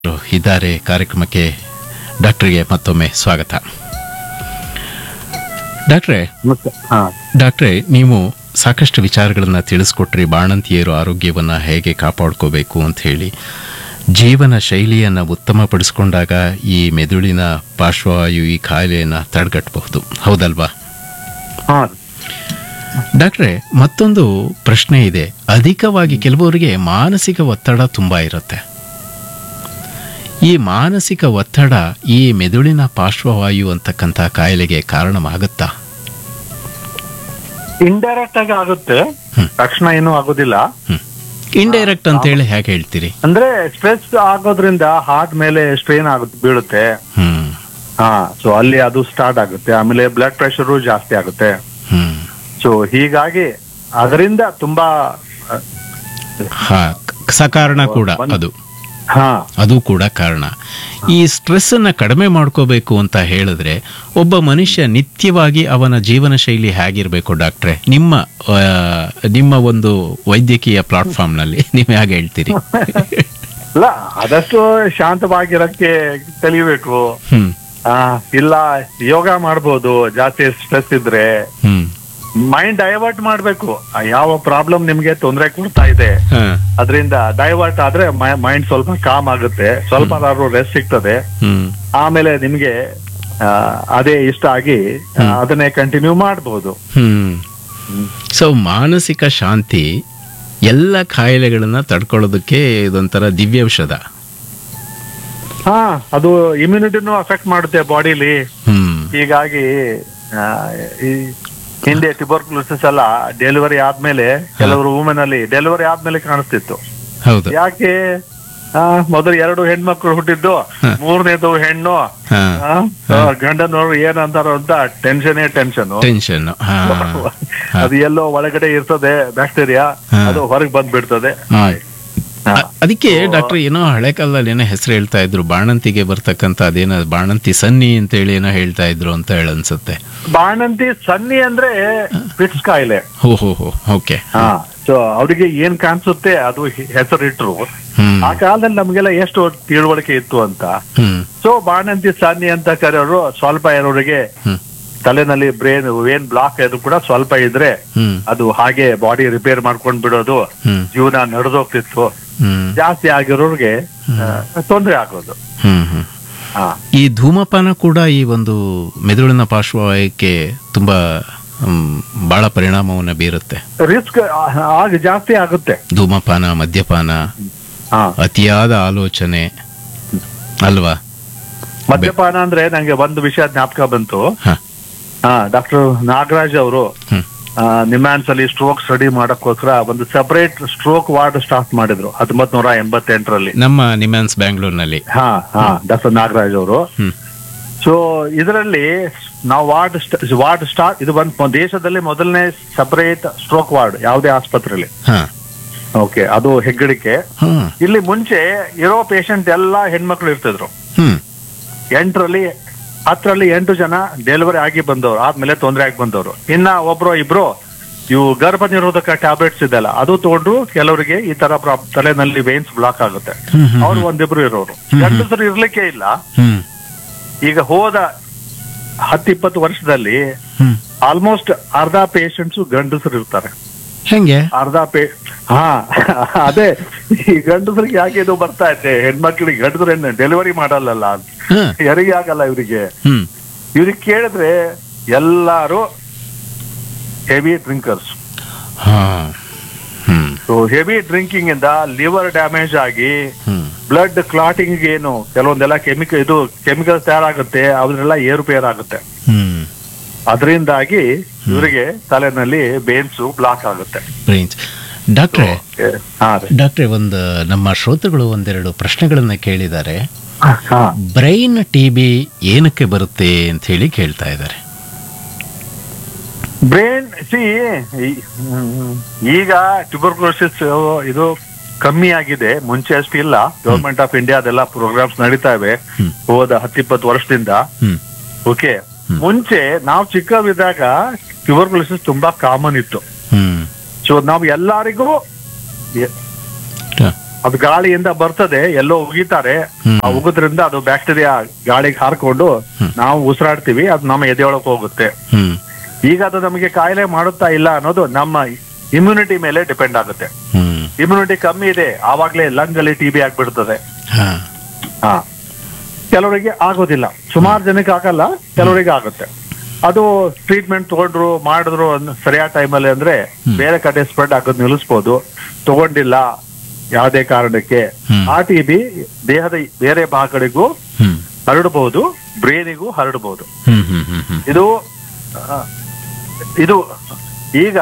ಇದ್ದಾರೆ ಕಾರ್ಯಕ್ರಮಕ್ಕೆ ಡಾಕ್ಟರ್ಗೆ ಮತ್ತೊಮ್ಮೆ ಸ್ವಾಗತ ಡಾಕ್ಟ್ರೇ ಮತ್ತೆ ಹಾ ಡಾಕ್ಟ್ರೇ ನೀವು ಸಾಕಷ್ಟು ವಿಚಾರಗಳನ್ನು ತಿಳಿಸ್ಕೊಟ್ರಿ ಬಾಣಂತಿಯರು ಆರೋಗ್ಯವನ್ನು ಹೇಗೆ ಕಾಪಾಡ್ಕೋಬೇಕು ಅಂತ ಹೇಳಿ ಜೀವನ ಶೈಲಿಯನ್ನು ಉತ್ತಮಪಡಿಸ್ಕೊಂಡಾಗ ಈ ಮೆದುಳಿನ ಪಾರ್ಶ್ವವಾಯು ಈ ಕಾಯಿಲೆಯನ್ನು ತಡೆಗಟ್ಟಬಹುದು ಹೌದಲ್ವಾ ಹಾ ಡಾಕ್ಟ್ರೇ ಮತ್ತೊಂದು ಪ್ರಶ್ನೆ ಇದೆ ಅಧಿಕವಾಗಿ ಕೆಲವರಿಗೆ ಮಾನಸಿಕ ಒತ್ತಡ ತುಂಬ ಇರುತ್ತೆ ಈ ಮಾನಸಿಕ ಒತ್ತಡ ಈ ಮೆದುಳಿನ ಪಾರ್ಶ್ವವಾಯು ಅಂತಕ್ಕಂಥ ಕಾಯಿಲೆಗೆ ಕಾರಣವಾಗುತ್ತಾ ಇಂಡೈರೆಕ್ಟ್ ಆಗಿ ಆಗುತ್ತೆ ಹ್ಮ್. ತಕ್ಷಣ ಏನೂ ಆಗೋದಿಲ್ಲ ಇಂಡೈರೆಕ್ಟ್ ಅಂತ ಹೇಳಿ ಹೇಗೆ ಹೇಳ್ತೀರಿ ಅಂದ್ರೆ ಸ್ಟ್ರೆಸ್ ಆಗೋದ್ರಿಂದ ಹಾರ್ಟ್ ಮೇಲೆ ಸ್ಟ್ರೈನ್ ಆಗುತ್ತೆ ಬೀಳುತ್ತೆ ಹ್ಮ್ ಹಾ ಸೊ ಅಲ್ಲಿ ಅದು ಸ್ಟಾರ್ಟ್ ಆಗುತ್ತೆ ಆಮೇಲೆ ಬ್ಲಡ್ ಪ್ರೆಷರು ಜಾಸ್ತಿ ಆಗುತ್ತೆ ಹ್ಮ್ ಸೊ ಹೀಗಾಗಿ ಅದರಿಂದ ತುಂಬಾ ಅಹ್, ಹಾ ಕ- ಸಕಾರಣ ಕೂಡ ಒಂದು- ಅದು ಹಾ ಅದು ಕೂಡ ಕಾರಣ ಈ ಸ್ಟ್ರೆಸ್ ಅನ್ನ ಕಡಿಮೆ ಮಾಡ್ಕೋಬೇಕು ಅಂತ ಹೇಳಿದ್ರೆ ಒಬ್ಬ ಮನುಷ್ಯ ನಿತ್ಯವಾಗಿ ಅವನ ಜೀವನ ಶೈಲಿ ಹೇಗಿರ್ಬೇಕು ಡಾಕ್ಟ್ರೆ ನಿಮ್ಮ ಆ, ನಿಮ್ಮ ಒಂದು ವೈದ್ಯಕೀಯ ಪ್ಲಾಟ್ಫಾರ್ಮ್ ನಲ್ಲಿ ನೀವು ಹೇಗೆ ಹೇಳ್ತೀರಿ ಇಲ್ಲ ಆದಷ್ಟು ಶಾಂತವಾಗಿರಕ್ಕೆ ಕಲಿಬೇಕು ಹ್ಮ್ ಆ, ಇಲ್ಲ ಯೋಗ ಮಾಡ್ಬೋದು ಜಾಸ್ತಿ ಸ್ಟ್ರೆಸ್ ಇದ್ರೆ ಹ್ಮ್ ಮೈಂಡ್ ಡೈವರ್ಟ್ ಮಾಡ್ಬೇಕು ಆ, ಯಾವ ಪ್ರಾಬ್ಲಮ್ ನಿಮ್ಗೆ ತೊಂದರೆ ಕೊಡ್ತಾ ಇದೆ ಹಾ, ಅದರಿಂದ ಡೈವರ್ಟ್ ಆದ್ರೆ ಮೈಂಡ್ ಸ್ವಲ್ಪ ಕಾಮ್ ಆಗುತ್ತೆ ಸ್ವಲ್ಪ ರೆಸ್ಟ್ ಸಿಗ್ತದೆ ಹ್ಮ್ ಆಮೇಲೆ ನಿಮ್ಗೆ ಆ, ಅದೇ ಇಷ್ಟ ಆಗಿ ಆ, ಅದನ್ನೇ ಕಂಟಿನ್ಯೂ ಮಾಡಬಹುದು ಹ್ಮ್ ಸೊ ಮಾನಸಿಕ ಶಾಂತಿ ಎಲ್ಲ ಕಾಯಿಲೆಗಳನ್ನ ತಡ್ಕೊಳ್ಳೋದಕ್ಕೆ ಇದೊಂಥರ ದಿವ್ಯೌಷಧ ಹಾ ಅದು ಇಮ್ಯುನಿಟಿನೂ ಅಫೆಕ್ಟ್ ಮಾಡುತ್ತೆ ಬಾಡಿಲಿ ಹ್ಮ್ ಹೀಗಾಗಿ ಆ, ಈ ಹಿಂದೆ ಟ್ಯೂಬರ್ಕ್ಲೋಸಿಸ್ ಎಲ್ಲ ಡೆಲಿವರಿ ಆದ್ಮೇಲೆ ಕೆಲವರು ವುಮೆನ್ ಅಲ್ಲಿ ಡೆಲಿವರಿ ಆದ್ಮೇಲೆ ಕಾಣಿಸ್ತಿತ್ತು ಹೌದು ಯಾಕೆ ಆ, ಮೊದಲು ಎರಡು ಹೆಣ್ಮಕ್ಳು ಹುಟ್ಟಿದ್ದು ಮೂರನೇದು ಹೆಣ್ಣು ಹಾ ಆ, ಗಂಡನವ್ರು ಏನಂತಾರೋ ಅಂತ ಟೆನ್ಷನ್ ಟೆನ್ಷನ್ ಟೆನ್ಷನ್ ಹಾ ಅದು ಎಲ್ಲೋ ಒಳಗಡೆ ಇರ್ತದೆ ಬ್ಯಾಕ್ಟೀರಿಯಾ ಹಾ. ಅದು ಹೊರಗೆ ಬಂದ್ಬಿಡ್ತದೆ ಹ್ಮ್. ಹಾ. ಅ- ಅದಕ್ಕೆ ಡಾಕ್ಟರ್ ಏನೋ ಹಳೆ ಕಾಲದಲ್ಲಿ ಏನೋ ಹೆಸರು ಹೇಳ್ತಾ ಇದ್ರು ಬಾಣಂತಿಗೆ ಬರ್ತಕ್ಕಂಥ ಅದೇನೋ ಬಾಣಂತಿ ಸನ್ನಿ ಅಂತ ಹೇಳಿ ಏನೋ ಹೇಳ್ತಾ ಇದ್ರು ಅಂತ ಹೇಳಿ ಅನ್ಸುತ್ತೆ ಬಾಣಂತಿ ಸನ್ನಿ ಅಂದ್ರೆ ಫಿಟ್ಸ್ ಕಾಯಿಲೆ ಹೋ ಹೋ ಹೋ ಓಕೆ ಹಾ ಸೊ ಅವ್ರಿಗೆ ಏನ್ ಕಾಣಿಸುತ್ತೆ ಅದು ಹೆಸರು ಇಟ್ರು ಹ್ಮ್ ಆ ಕಾಲದಲ್ಲಿ ನಮ್ಗೆಲ್ಲ ಎಷ್ಟು ತಿಳುವಳಿಕೆ ಇತ್ತು ಅಂತ ಹ್ಮ್ ಸೊ ಬಾಣಂತಿ ಸನ್ನಿ ಅಂತ ಕರೆಯೋರು ಸ್ವಲ್ಪ ಇರೋರಿಗೆ ಹ್ಮ್ ತಲೆನಲ್ಲಿ ಬ್ರೇನ್ ಏನ್ ಬ್ಲಾಕ್ ಅದು ಕೂಡ ಸ್ವಲ್ಪ ಇದ್ರೆ ಹ್ಮ್ ಅದು ಹಾಗೆ ಬಾಡಿ ರಿಪೇರ್ ಮಾಡ್ಕೊಂಡ್ ಬಿಡೋದು ಹ್ಮ್ ಜೀವನ ನಡೆದೋಗ್ತಿತ್ತು ಹ್ಮ್ ಜಾಸ್ತಿ ಆಗಿರೋರ್ಗೆ ತೊಂದರೆ ಆಗೋದು ಹ್ಮ್ ಹ್ಮ್ ಹಾ ಈ ಧೂಮಪಾನ ಕೂಡ ಈ ಒಂದು ಮೆದುಳಿನ ಪಾರ್ಶ್ವವಾಯಕ್ಕೆ ತುಂಬಾ ಹ್ಮ್, ಬಹಳ ಪರಿಣಾಮವನ್ನು ಬೀರುತ್ತೆ ರಿಸ್ಕ್ ಆಗ ಜಾಸ್ತಿ ಆಗುತ್ತೆ ಧೂಮಪಾನ ಮದ್ಯಪಾನ ಹಾ ಅತಿಯಾದ ಆಲೋಚನೆ ಅಲ್ವಾ ಮದ್ಯಪಾನ ಅಂದ್ರೆ ನಂಗೆ ಒಂದು ವಿಷಯ ಜ್ಞಾಪಕ ಬಂತು ಹ ಹಾ ಡಾಕ್ಟರ್ ನಾಗರಾಜ್ ಅವರು ಹ್ಮ್ ನಿಮ್ಯಾನ್ಸ್ ಅಲ್ಲಿ ಸ್ಟ್ರೋಕ್ ಸ್ಟಡಿ ಮಾಡಕ್ಕೋಸ್ಕರ ಒಂದು ಸಪರೇಟ್ ಸ್ಟ್ರೋಕ್ ವಾರ್ಡ್ ಸ್ಟಾರ್ಟ್ ಮಾಡಿದ್ರು ಹತ್ತೊಂಬತ್ ನೂರ ಎಂಬತ್ತೆಂಟರಲ್ಲಿ ನಮ್ಮ ನಿಮ್ಯಾನ್ಸ್ ಬ್ಯಾಂಗ್ಳೂರ್ನಲ್ಲಿ ಹಾ ಹಾ ಡಾಕ್ಟರ್ ನಾಗರಾಜ್ ಅವರು ಹ್ಮ್ ಸೊ ಇದರಲ್ಲಿ ನಾವು ವಾರ್ಡ್ ವಾರ್ಡ್ ಸ್ಟಾರ್ಟ್ ಇದು ಒಂದು ದೇಶದಲ್ಲಿ ಮೊದಲನೇ ಸಪರೇಟ್ ಸ್ಟ್ರೋಕ್ ವಾರ್ಡ್ ಯಾವುದೇ ಆಸ್ಪತ್ರೆಯಲ್ಲಿ ಹಾ ಓಕೆ ಅದು ಹೆಗ್ಗಳಿಕೆ ಹ್ಮ್ ಇಲ್ಲಿ ಮುಂಚೆ ಇರೋ ಪೇಷಂಟ್ ಎಲ್ಲಾ ಹೆಣ್ಮಕ್ಳು ಇರ್ತಿದ್ರು ಹ್ಮ್ ಎಂಟರಲ್ಲಿ ಹತ್ತರಲ್ಲಿ ಎಂಟು ಜನ ಡೆಲಿವರಿ ಆಗಿ ಬಂದವರು ಆದ್ಮೇಲೆ ತೊಂದರೆ ಆಗಿ ಬಂದವರು ಇನ್ನ ಒಬ್ರು ಇಬ್ರು ಇವು ಗರ್ಭ ನಿರೋಧಕ ಟ್ಯಾಬ್ಲೆಟ್ಸ್ ಇದೆಲ್ಲ ಅದು ತಗೊಂಡ್ರು ಕೆಲವರಿಗೆ ಈ ತರ ಪ್ರಾಬ್- ತಲೆನಲ್ಲಿ ವೇನ್ಸ್ ಬ್ಲಾಕ್ ಆಗುತ್ತೆ ಹ್ಮ್, ಹ್ಮ್, ಅವ್ರು ಒಂದಿಬ್ರು ಇರೋರು ಗಂಡಸರು ಇರ್ಲಿಕ್ಕೆ ಇಲ್ಲ ಹ್ಮ್ ಈಗ ಹೋದ ಹತ್ತಿಪ್ಪತ್ತು ವರ್ಷದಲ್ಲಿ ಹ್ಮ್ ಆಲ್ಮೋಸ್ಟ್ ಅರ್ಧ ಪೇಷಂಟ್ಸ್ ಗಂಡಸರು ಇರ್ತಾರೆ ಹೆಂಗೆ ಅರ್ಧ ಪೇ ಹಾ ಅದೇ ಈ ಗಂಡಸರಿಗೆ ಯಾಕೆ ಇದು ಬರ್ತಾ ಇದೆ ಹೆಣ್ಮಕ್ಳಿಗೆ ಗಂಡಸರು ಡೆಲಿವರಿ ಮಾಡಲ್ಲಲ್ಲ ಹ ಹೆರಿಗೆ ಆಗಲ್ಲ ಇವರಿಗೆ ಹ್ಮ್ ಇವ್ರಿಗೆ ಕೇಳಿದ್ರೆ ಎಲ್ಲಾರು ಹೆವಿ ಡ್ರಿಂಕರ್ಸ್ ಹಾ ಹ್ಮ್ ಸೊ ಹೆವಿ ಡ್ರಿಂಕಿಂಗ್ ಇಂದ ಲಿವರ್ ಡ್ಯಾಮೇಜ್ ಆಗಿ ಹ್ಮ್ ಬ್ಲಡ್ ಕ್ಲಾಟಿಂಗ್ ಏನು ಕೆಲವೊಂದೆಲ್ಲ ಕೆಮಿಕಲ್ ಇದು ಕೆಮಿಕಲ್ ತಯಾರಾಗುತ್ತೆ ಅದನ್ನೆಲ್ಲ ಏರುಪೇರ್ ಆಗುತ್ತೆ ಹ್ಮ್ ಅದರಿಂದಾಗಿ ಇವರಿಗೆ ತಲೆನಲ್ಲಿ ಬೇನ್ಸು ಬ್ಲಾಕ್ ಆಗುತ್ತೆ ಬ್ರೈನ್ಸ್ ಡಾಕ್ಟ್ರೆ ಹಾ ರೀ. ಡಾಕ್ಟ್ರೆ ಒಂದು ನಮ್ಮ ಶ್ರೋತೃಗಳು ಒಂದೆರಡು ಪ್ರಶ್ನೆಗಳನ್ನ ಕೇಳಿದ್ದಾರೆ ಹಾ ಬ್ರೈನ್ ಟಿ ಬಿ ಏನಕ್ಕೆ ಬರುತ್ತೆ ಅಂತ ಹೇಳಿ ಕೇಳ್ತಾ ಇದ್ದಾರೆ ಬ್ರೇನ್ ಸಿ ಈಗ ಟ್ಯೂಬರ್ಕ್ಲೋಸಿಸ್ ಇದು ಕಮ್ಮಿ ಆಗಿದೆ ಮುಂಚೆ ಅಷ್ಟು ಇಲ್ಲ ಗವರ್ಮೆಂಟ್ ಆಫ್ ಇಂಡಿಯಾ ಅದೆಲ್ಲ ಪ್ರೋಗ್ರಾಮ್ಸ್ ನಡೀತಾ ಇವೆ ಹ್ಮ್. ಹೋದ ಹತ್ತಿಪ್ಪತ್ತು ವರ್ಷದಿಂದ ಹ್ಮ್ ಓಕೆ ಮುಂಚೆ ನಾವು ಚಿಕ್ಕವಿದ್ದಾಗ ಟ್ಯೂಬರ್ಕ್ಲೋಸಿಸ್ ತುಂಬಾ ಕಾಮನ್ ಇತ್ತು ಹ್ಮ್ ಸೊ ನಾವು ಎಲ್ಲರಿಗೂ ಎ- ಹ. ಅದು ಗಾಳಿಯಿಂದ ಬರ್ತದೆ ಎಲ್ಲೋ ಉಗಿತಾರೆ ಹ್ಮ್. ಆ ಉಗಿದ್ರಿಂದ ಅದು ಬ್ಯಾಕ್ಟೀರಿಯಾ ಗಾಳಿಗೆ ಹಾರ್ಕೊಂಡು ನಾವು ಉಸಿರಾಡ್ತೀವಿ ಅದು ನಮ್ಮ ಎದೆಯೊಳಗೆ ಹೋಗುತ್ತೆ ಹ್ಮ್ ಈಗ ಅದು ನಮಗೆ ಕಾಯಿಲೆ ಮಾಡುತ್ತಾ ಇಲ್ಲ ಅನ್ನೋದು ನಮ್ಮ ಇಮ್ಯುನಿಟಿ ಮೇಲೆ ಡಿಪೆಂಡ್ ಆಗುತ್ತೆ ಹ್ಮ್ ಇಮ್ಯುನಿಟಿ ಕಮ್ಮಿ ಇದೆ ಆವಾಗ್ಲೇ ಲಂಗ್ ಅಲ್ಲಿ ಟಿ ಬಿ ಆಗ್ಬಿಡ್ತದೆ ಹಾ ಹಾ ಕೆಲವರಿಗೆ ಆಗೋದಿಲ್ಲ ಸುಮಾರು ಜನಕ್ಕೆ ಆಗಲ್ಲ ಕೆಲವರಿಗೆ ಆಗುತ್ತೆ ಅದು ಟ್ರೀಟ್ಮೆಂಟ್ ತಗೊಂಡ್ರು ಮಾಡಿದ್ರು ಅನ್- ಸರಿಯಾದ ಟೈಮಲ್ಲಿ ಅಂದ್ರೆ ಬೇರೆ ಕಡೆ ಸ್ಪ್ರೆಡ್ ಆಗೋದು ನಿಲ್ಲಿಸ್ಬೋದು ತಗೊಂಡಿಲ್ಲ ಯಾವುದೇ ಕಾರಣಕ್ಕೆ ಹ್ಮ್. ಆ ಟಿ ಬಿ ದೇಹದ ಬೇರೆ ಭಾಗಗಳಿಗೂ ಹ್ಮ್ ಹರಡಬಹುದು ಬ್ರೇನಿಗೂ ಹರಡಬಹುದು ಹ್ಮ್ ಹ್ಮ್ ಹ್ಮ್ ಹ್ಮ್ ಇದು ಆ, ಇದು ಈಗ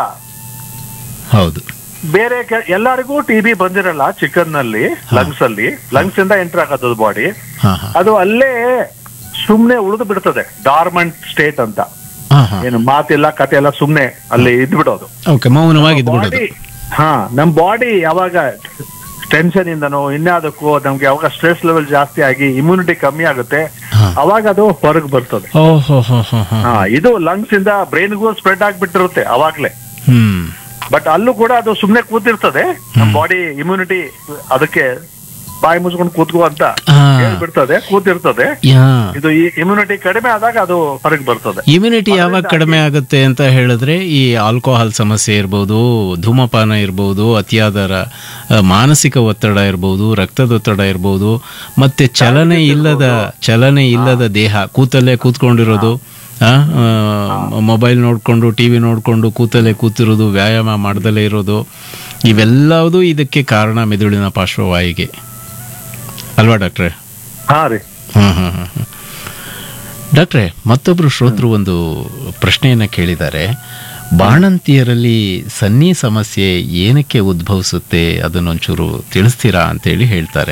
ಹೌದು ಬೇರೆ ಕೆ- ಎಲ್ಲರಿಗೂ ಟಿ ಬಿ ಬಂದಿರಲ್ಲ ಚಿಕನ್ ನಲ್ಲಿ ಲಂಗ್ಸ್ ಅಲ್ಲಿ ಲಂಗ್ಸ್ ಇಂದ ಎಂಟರ್ ಆಗೋದು ಬಾಡಿ ಹಾ ಹಾ ಅದು ಅಲ್ಲೇ ಸುಮ್ನೆ ಉಳಿದು ಬಿಡ್ತದೆ ಡಾರ್ಮೆಂಟ್ ಸ್ಟೇಟ್ ಅಂತ ಹಾ ಹಾ ಏನು ಮಾತಿಲ್ಲ ಕತೆ ಎಲ್ಲ ಸುಮ್ನೆ ಅಲ್ಲಿ ಇದ್ ಬಿಡೋದು ಓಕೆ ಮೌನವಾಗಿ ಇದ್ಬಿಡೋದು ಬಾಡಿ ಹಾ ನಮ್ ಬಾಡಿ ಯಾವಾಗ ಟೆನ್ಷನ್ ಇಂದನೋ ಇನ್ಯಾವುದಕ್ಕೂ ನಮ್ಗೆ ಯಾವಾಗ ಸ್ಟ್ರೆಸ್ ಲೆವೆಲ್ ಜಾಸ್ತಿ ಆಗಿ ಇಮ್ಯುನಿಟಿ ಕಮ್ಮಿ ಆಗುತ್ತೆ ಹಾ. ಅವಾಗ ಅದು ಹೊರಗೆ ಬರ್ತದೆ ಓಹೋ ಹೋ ಹೋ ಹೋ ಹಾ ಇದು ಲಂಗ್ಸ್ ಇಂದ ಬ್ರೈನ್ಗೂ ಸ್ಪ್ರೆಡ್ ಆಗ್ಬಿಟ್ಟಿರುತ್ತೆ ಅವಾಗ್ಲೇ ಹ್ಮ್ ಬಟ್ ಅಲ್ಲೂ ಕೂಡ ಅದು ಸುಮ್ನೆ ಕೂತಿರ್ತದೆ ನಮ್ ಬಾಡಿ ಇಮ್ಯುನಿಟಿ ಅದಕ್ಕೆ ಬಾಯಿ ಮುಚ್ಕೊಂಡು ಕೂತ್ಕೋ ಅಂತ ಹಾ. ಹೇಳ್ಬಿಡ್ತದೆ ಕೂತಿರ್ತದೆ ಯಾ ಇದು ಈ ಇಮ್ಯುನಿಟಿ ಕಡಿಮೆ ಆದಾಗ ಅದು ಹೊರಗೆ ಬರ್ತದೆ ಇಮ್ಯುನಿಟಿ ಯಾವಾಗ ಕಡಿಮೆ ಆಗುತ್ತೆ ಅಂತ ಹೇಳಿದ್ರೆ ಈ ಆಲ್ಕೋಹಾಲ್ ಸಮಸ್ಯೆ ಇರ್ಬೋದು ಧೂಮಪಾನ ಇರ್ಬೋದು ಅತಿಯಾದ ರ- ಆ, ಮಾನಸಿಕ ಒತ್ತಡ ಇರ್ಬೋದು ರಕ್ತದೊತ್ತಡ ಇರ್ಬೋದು ಮತ್ತೆ ಚಲನೆ ಇಲ್ಲದ ಚಲನೆ ಇಲ್ಲದ ದೇಹ ಕೂತಲ್ಲೇ ಕೂತ್ಕೊಂಡಿರೋದು ಆ, ಆ, ಮೊಬೈಲ್ ನೋಡ್ಕೊಂಡು ಟಿವಿ ನೋಡ್ಕೊಂಡು ಕೂತಲ್ಲೇ ಕೂತಿರೋದು ವ್ಯಾಯಾಮ ಮಾಡ್ದಲೇ ಇರೋದು ಇವೆಲ್ಲವೂ ಇದಕ್ಕೆ ಕಾರಣ ಮೆದುಳಿನ ಪಾರ್ಶ್ವವಾಯಿಗೆ ಅಲ್ವಾ ಡಾಕ್ಟ್ರೆ ಹಾ ರೀ ಹ್ಮ್ ಹ್ಮ್ ಹ್ಮ್ ಹ್ಮ್. ಡಾಕ್ಟ್ರೆ ಮತ್ತೊಬ್ರು ಶ್ರೋತೃ ಒಂದು ಪ್ರಶ್ನೆಯನ್ನ ಕೇಳಿದ್ದಾರೆ ಬಾಣಂತಿಯರಲ್ಲಿ ಸನ್ನಿ ಸಮಸ್ಯೆ ಏನಕ್ಕೆ ಉದ್ಭವಿಸುತ್ತೆ ಅದನ್ನೊಂಚೂರು ತಿಳಿಸ್ತೀರಾ ಅಂತೇಳಿ ಹೇಳ್ತಾರೆ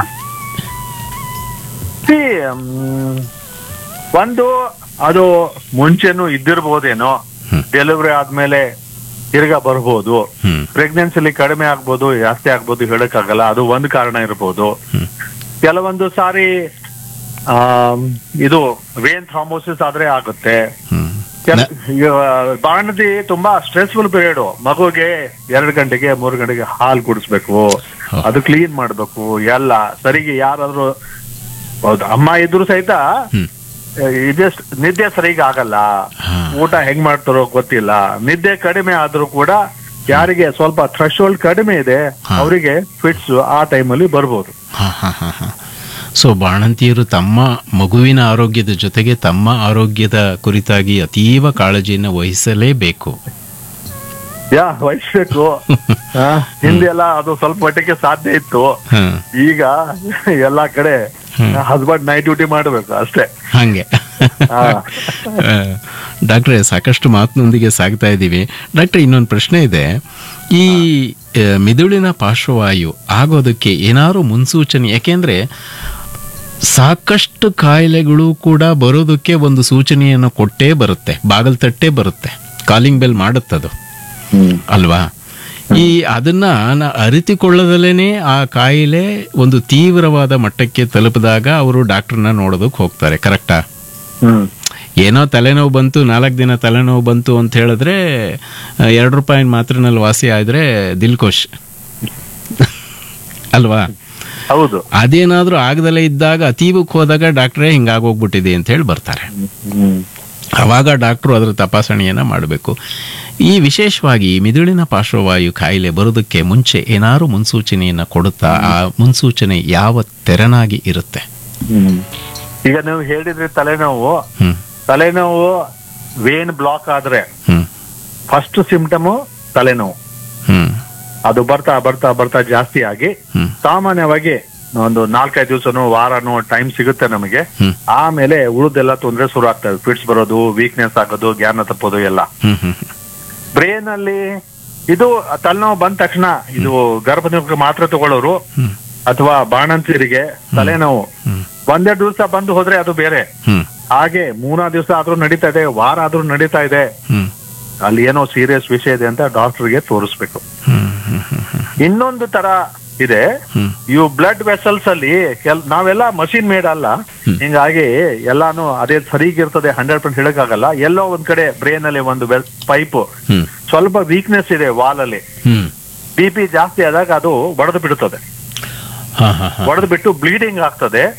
See, ಮ್, ಒಂದು ಅದು ಮುಂಚೆನೂ ಇದ್ದಿರ್ಬೋದೇನೋ ಹ್ಮ್. ಡೆಲಿವರಿ ಆದ್ಮೇಲೆ ತಿರ್ಗಾ ಬರ್ಬೋದು ಹ್ಮ್ ಪ್ರೆಗ್ನೆನ್ಸಿಲಿ ಕಡಿಮೆ ಆಗ್ಬೋದು ಜಾಸ್ತಿ ಆಗ್ಬೋದು ಹೇಳಕ್ಕಾಗಲ್ಲ ಅದು ಒಂದ್ ಕಾರಣ ಇರ್ಬೋದು ಹ್ಮ್. ಕೆಲವೊಂದು ಸಾರಿ ಆಮ್, ಇದು ವೇನ್ ಥ್ರಾಂಬೋಸಿಸ್ ಆದ್ರೆ ಆಗುತ್ತೆ ಹ್ಮ್ ಕೆಲ- ಈಗ ಬಾಣತಿ ತುಂಬಾ ಸ್ಟ್ರೆಸ್ಫುಲ್ ಪೀರಿಯಡ್ ಮಗುಗೆ ಎರಡು ಗಂಟೆಗೆ ಮೂರು ಗಂಟೆಗೆ ಹಾಲು ಕುಡಿಸ್ಬೇಕು ಹೌದು. ಅದು ಕ್ಲೀನ್ ಮಾಡ್ಬೇಕು ಎಲ್ಲ ಸರಿಗೆ ಯಾರಾದ್ರೂ ಹೌದು ಅಮ್ಮ ಇದ್ರು ಸಹಿತ ಹ್ಮ್ ಇದೇ ನಿದ್ದೆ ಸರಿಗೆ ಆಗಲ್ಲ ಹಾ. ಊಟ ಹೆಂಗ್ ಮಾಡ್ತಾರೋ ಗೊತ್ತಿಲ್ಲ ನಿದ್ದೆ ಕಡಿಮೆ ಆದ್ರೂ ಕೂಡ ಯಾರಿಗೆ ಸ್ವಲ್ಪ ಥ್ರೆಶೋಲ್ಡ್ ಕಡಿಮೆ ಇದೆ ಹಾ. ಅವರಿಗೆ ಫಿಟ್ಸ್ ಆ ಟೈಮಲ್ಲಿ ಬರ್ಬೋದು ಹಾ ಹಾ ಹಾ ಹಾ ಸೊ ಬಾಣಂತಿಯರು ತಮ್ಮ ಮಗುವಿನ ಆರೋಗ್ಯದ ಜೊತೆಗೆ ತಮ್ಮ ಆರೋಗ್ಯದ ಕುರಿತಾಗಿ ಅತೀವ ಕಾಳಜಿಯನ್ನು ವಹಿಸಲೇಬೇಕು ಯಾ ವಹಿಸ್ಬೇಕು ಆ, ಹಿಂದೆಲ್ಲ ಅದು ಸ್ವಲ್ಪ ಮಟ್ಟಿಗೆ ಸಾಧ್ಯ ಇತ್ತು ಹಾ ಈಗ ಎಲ್ಲಾ ಕಡೆ ಹ್ಮ್. ಹಸ್ಬೆಂಡ್ ನೈಟ್ ಡ್ಯೂಟಿ ಮಾಡ್ಬೇಕು ಅಷ್ಟೇ ಹಾಗೆ ಹಾ. ಆ, ಡಾಕ್ಟ್ರೆ ಸಾಕಷ್ಟು ಮಾತಿನೊಂದಿಗೆ ಸಾಗ್ತಾ ಇದ್ದೀವಿ ಡಾಕ್ಟ್ರೆ ಇನ್ನೊಂದು ಪ್ರಶ್ನೆ ಇದೆ ಈ ಆ, ಮಿದುಳಿನ ಪಾರ್ಶ್ವವಾಯು ಆಗೋದಕ್ಕೆ ಏನಾದ್ರು ಮುನ್ಸೂಚನೆ ಯಾಕೆಂದ್ರೆ ಸಾಕಷ್ಟು ಕಾಯಿಲೆಗಳು ಕೂಡ ಬರೋದಕ್ಕೆ ಒಂದು ಸೂಚನೆಯನ್ನು ಕೊಟ್ಟೇ ಬರುತ್ತೆ ಬಾಗಲ್ ತಟ್ಟೇ ಬರುತ್ತೆ ಕಾಲಿಂಗ್ ಬೆಲ್ ಮಾಡುತ್ತದು ಅಲ್ವಾ ಈ ಅದನ್ನ ನ- ಅರಿತುಕೊಳ್ಳದಲೇನೆ ಆ ಕಾಯಿಲೆ ಒಂದು ತೀವ್ರವಾದ ಮಟ್ಟಕ್ಕೆ ತಲುಪಿದಾಗ ಅವರು ಡಾಕ್ಟರ್ನ ನೋಡೋದಕ್ಕೆ ಹೋಗ್ತಾರೆ ಕರೆಕ್ಟಾ ಹ್ಮ್ ಏನೋ ತಲೆನೋವು ಬಂತು ನಾಲ್ಕು ದಿನ ತಲೆನೋವು ಬಂತು ಅಂತ ಹೇಳಿದ್ರೆ ಆ, ಎರಡು ರೂಪಾಯಿ ಮಾತ್ರೆನಲ್ಲಿ ವಾಸಿ ಆದ್ರೆ ದಿಲ್ಕೋಶ್ ಅಲ್ವಾ ಹೌದು ಅದೇನಾದ್ರೂ ಆಗದಲ್ಲೇ ಇದ್ದಾಗ ಅತೀವಕ್ಕೆ ಹೋದಾಗ ಡಾಕ್ಟ್ರೇ ಹಿಂಗಾಗೋಗ್ಬಿಟ್ಟಿದೆ ಅಂತ ಹೇಳಿ ಬರ್ತಾರೆ ಹ್ಮ್ ಅವಾಗ ಡಾಕ್ಟ್ರು ಅದರ ತಪಾಸಣೆಯನ್ನು ಮಾಡಬೇಕು ಈ ವಿಶೇಷವಾಗಿ ಈ ಮಿದುಳಿನ ಪಾರ್ಶ್ವವಾಯು ಕಾಯಿಲೆ ಬರೋದಕ್ಕೆ ಮುಂಚೆ ಏನಾದ್ರು ಮುನ್ಸೂಚನೆಯನ್ನು ಕೊಡುತ್ತಾ ಆ ಮುನ್ಸೂಚನೆ ಯಾವ ತೆರನಾಗಿ ಇರುತ್ತೆ ಹ್ಮ್ ಈಗ ನೀವು ಹೇಳಿದ್ರಿ ತಲೆನೋವು ಹ್ಮ್ ತಲೆನೋವು ವೇನ್ ಬ್ಲಾಕ್ ಆದ್ರೆ ಹ್ಮ್ ಫಸ್ಟ್ ಸಿಂಪ್ಟಮು ತಲೆನೋವು ಹ್ಮ್ ಅದು ಬರ್ತಾ ಬರ್ತಾ ಬರ್ತಾ ಜಾಸ್ತಿ ಆಗಿ ಹ್ಮ್ ಸಾಮಾನ್ಯವಾಗಿ ಒಂದು ನಾಲ್ಕೈದು ದಿವಸನೋ ವಾರನೋ ಟೈಮ್ ಸಿಗುತ್ತೆ ನಮಗೆ ಹ್ಮ್ ಆಮೇಲೆ ಉಳಿದೆಲ್ಲ ತೊಂದರೆ ಶುರು ಆಗ್ತದೆ ಫಿಟ್ಸ್ ಬರೋದು ವೀಕ್ನೆಸ್ ಆಗೋದು ಜ್ಞಾನ ತಪ್ಪೋದು ಎಲ್ಲ ಹ್ಮ್ ಹ್ಮ್ ಬ್ರೇನ್ ಅಲ್ಲಿ ಇದು ತಲೆನೋವು ಬಂದ ತಕ್ಷಣ ಇದು ಗರ್ಭನಿರೋಧಕ ಮಾತ್ರೆ ತಗೊಳ್ಳೋರು ಹ್ಮ್ ಅಥವಾ ಬಾಣಂತಿಯರಿಗೆ ತಲೆನೋವು ಹ್ಮ್ ಒಂದೆರಡು ದಿವಸ ಬಂದು ಹೋದ್ರೆ ಅದು ಬೇರೆ ಹ್ಮ್ ಹಾಗೆ ಮೂರ್ನಾಲ್ಕು ದಿವಸ ಆದ್ರೂ ನಡೀತಾ ಇದೆ ವಾರ ಆದ್ರೂ ನಡೀತಾ ಇದೆ ಹ್ಮ್ ಅಲ್ಲಿ ಏನೋ ಸೀರಿಯಸ್ ವಿಷಯ ಇದೆ ಅಂತ ಡಾಕ್ಟರ್ಗೆ ತೋರಿಸ್ಬೇಕು ಹ್ಮ್ ಹ್ಮ್ ಹ್ಮ್ ಹ್ಮ್ ಇನ್ನೊಂದು ತರ ಇದೆ ಹ್ಮ್ ಇವು ಬ್ಲಡ್ ವೆಸಲ್ಸ್ ಅಲ್ಲಿ ಕೆಲ್ ನಾವೆಲ್ಲ ಮಷಿನ್ ಮೇಡ್ ಅಲ್ಲ ಹಿಂಗಾಗಿ ಎಲ್ಲಾನು ಅದೇ ಸರಿಗಿರ್ತದೆ ಹಂಡ್ರೆಡ್ ಪರ್ಸೆಂಟ್ ಹೇಳಕ್ಕಾಗಲ್ಲ ಎಲ್ಲೋ ಒಂದ್ ಕಡೆ ಬ್ರೇನ್ ಅಲ್ಲಿ ಒಂದು ಪೈಪ್ ಹ್ಮ್ ಸ್ವಲ್ಪ ವೀಕ್ನೆಸ್ ಇದೆ ವಾಲ್ ಅಲ್ಲಿ ಹ್ಮ್ ಬಿ ಪಿ ಜಾಸ್ತಿ ಆದಾಗ ಅದು ಬಡದು ಬಿಡುತ್ತದೆ ಹಾ ಹಾ ಹಾ ಹೊಡೆದು ಬಿಟ್ಟು ಬ್ಲೀಡಿಂಗ್ ಆಗ್ತದೆ